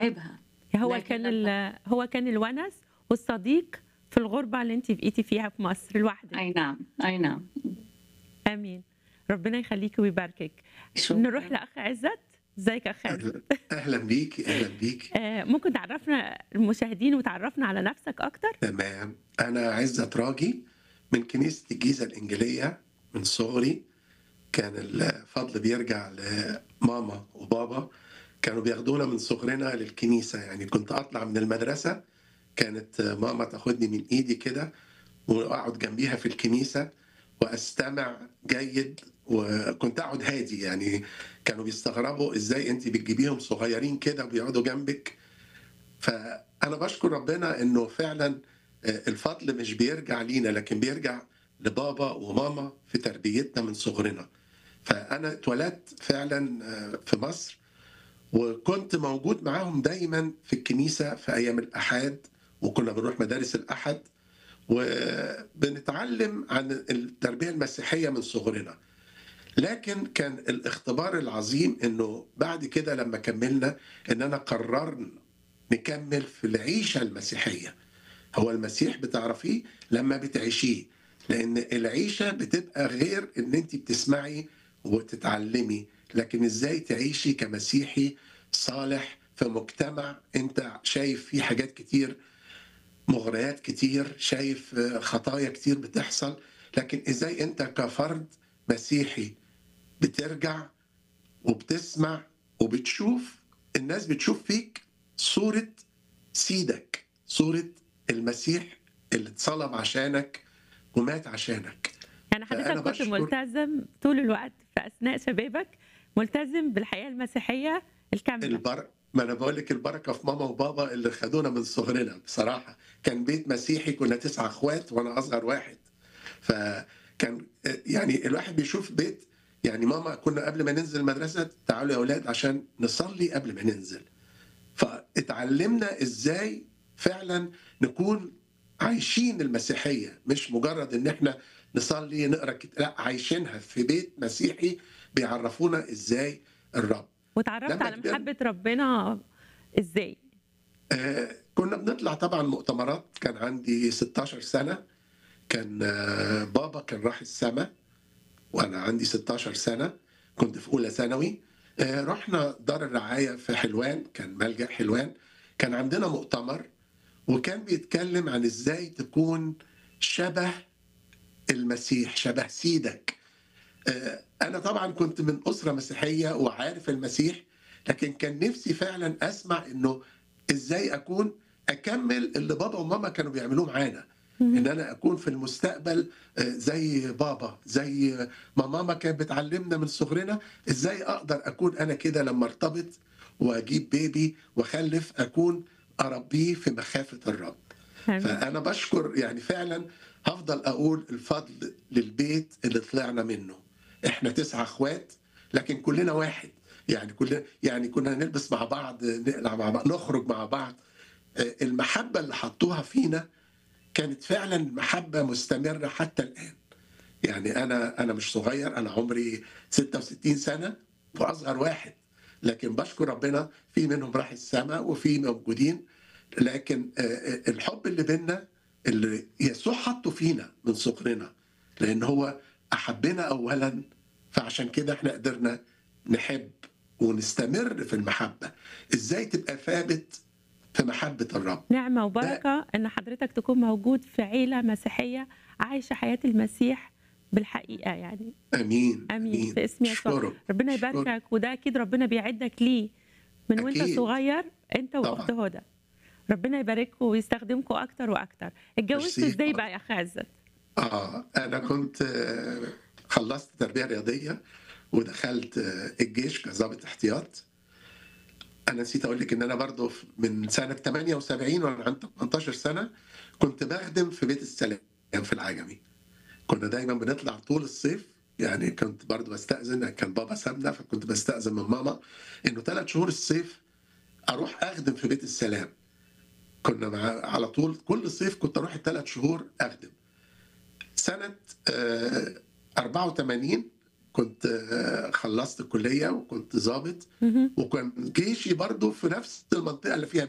عيبها هو لكن كان لما ال- هو كان الونس والصديق في الغربة اللي انت بقيتي فيها في مصر لوحدك اي نعم اي نعم امين ربنا يخليكي ويباركك شكرا نروح لاخ عزت ازيك يا اخ عزت اهلا اهلا بيكي اهلا بيكي آه، ممكن تعرفنا المشاهدين وتعرفنا على نفسك اكتر تمام انا عزت راجي من كنيسه الجيزه الانجيليه من صغري كان الفضل بيرجع لماما وبابا كانوا بياخدونا من صغرنا للكنيسه يعني كنت اطلع من المدرسه كانت ماما تاخدني من ايدي كده واقعد جنبيها في الكنيسه واستمع جيد وكنت اقعد هادي يعني كانوا بيستغربوا ازاي انت بتجيبيهم صغيرين كده وبيقعدوا جنبك فانا بشكر ربنا انه فعلا الفضل مش بيرجع لينا لكن بيرجع لبابا وماما في تربيتنا من صغرنا فانا اتولدت فعلا في مصر وكنت موجود معاهم دايما في الكنيسه في ايام الاحاد وكنا بنروح مدارس الاحد وبنتعلم عن التربيه المسيحيه من صغرنا لكن كان الاختبار العظيم انه بعد كده لما كملنا اننا قررنا نكمل في العيشه المسيحيه هو المسيح بتعرفيه لما بتعيشيه لان العيشه بتبقى غير ان انت بتسمعي وتتعلمي لكن ازاي تعيشي كمسيحي صالح في مجتمع انت شايف فيه حاجات كتير مغريات كتير شايف خطايا كتير بتحصل لكن ازاي انت كفرد مسيحي بترجع وبتسمع وبتشوف الناس بتشوف فيك صورة سيدك صورة المسيح اللي اتصلب عشانك ومات عشانك يعني فأنا حضرتك كنت بشكر- ملتزم طول الوقت في اثناء شبابك ملتزم بالحياه المسيحيه الكامله البر... ما انا بقول لك البركه في ماما وبابا اللي خدونا من صغرنا بصراحه كان بيت مسيحي كنا تسعة اخوات وانا اصغر واحد فكان يعني الواحد بيشوف بيت يعني ماما كنا قبل ما ننزل المدرسه تعالوا يا اولاد عشان نصلي قبل ما ننزل فاتعلمنا ازاي فعلا نكون عايشين المسيحيه مش مجرد ان احنا نصلي نقرا كت... لا عايشينها في بيت مسيحي بيعرفونا ازاي الرب وتعرفت لما على كبرت- محبه ربنا ازاي آه، كنا بنطلع طبعا مؤتمرات كان عندي 16 سنة كان آه، بابا كان راح السما وأنا عندي 16 سنة كنت في أولى ثانوي آه، رحنا دار الرعاية في حلوان كان ملجأ حلوان كان عندنا مؤتمر وكان بيتكلم عن إزاي تكون شبه المسيح شبه سيدك آه، أنا طبعا كنت من أسرة مسيحية وعارف المسيح لكن كان نفسي فعلا أسمع إنه ازاي اكون اكمل اللي بابا وماما كانوا بيعملوه معانا ان انا اكون في المستقبل آه، زي بابا زي ما ماما كانت بتعلمنا من صغرنا ازاي اقدر اكون انا كده لما ارتبط واجيب بيبي واخلف اكون اربيه في مخافه الرب آمين. فانا بشكر يعني فعلا هفضل اقول الفضل للبيت اللي طلعنا منه احنا تسعة اخوات لكن كلنا واحد يعني كلنا يعني كنا نلبس مع بعض نقلع مع بعض نخرج مع بعض آه، المحبة اللي حطوها فينا كانت فعلا محبة مستمرة حتى الآن يعني أنا أنا مش صغير أنا عمري 66 سنة وأصغر واحد لكن بشكر ربنا في منهم راح السماء وفي موجودين لكن آه، آه، الحب اللي بينا اللي يسوع حطه فينا من صغرنا لأن هو أحبنا أولا فعشان كده احنا قدرنا نحب ونستمر في المحبة ازاي تبقى ثابت في محبة الرب نعمة وبركة إن حضرتك تكون موجود في عيلة مسيحية عايشة حياة المسيح بالحقيقة يعني امين آمين في اسم يسوع أشكرك. ربنا أشكرك. يباركك وده أكيد ربنا بيعدك ليه من وأنت أكيد. صغير أنت طبعاً. وأخت هدى ربنا يبارككم ويستخدمكم أكتر وأكتر اتجوزتوا ميرسي. إزاي بقى يا أخ عزت؟ اه انا كنت آه، خلصت تربية رياضية ودخلت آه، الجيش كظابط احتياط انا نسيت اقول لك ان انا برضو في- من سنة 78 وانا عندي 18 سنة كنت بخدم في بيت السلام في العجمي كنا دايما بنطلع طول الصيف يعني كنت برضو بستأذن كان بابا سابنا فكنت بستأذن من ماما انه ثلاث شهور الصيف اروح اخدم في بيت السلام كنا مع على طول كل صيف كنت اروح الثلاث شهور اخدم سنة آه، 84 كنت آه، خلصت الكليه وكنت ضابط مهم. وكان جيشي برضو في نفس المنطقه اللي فيها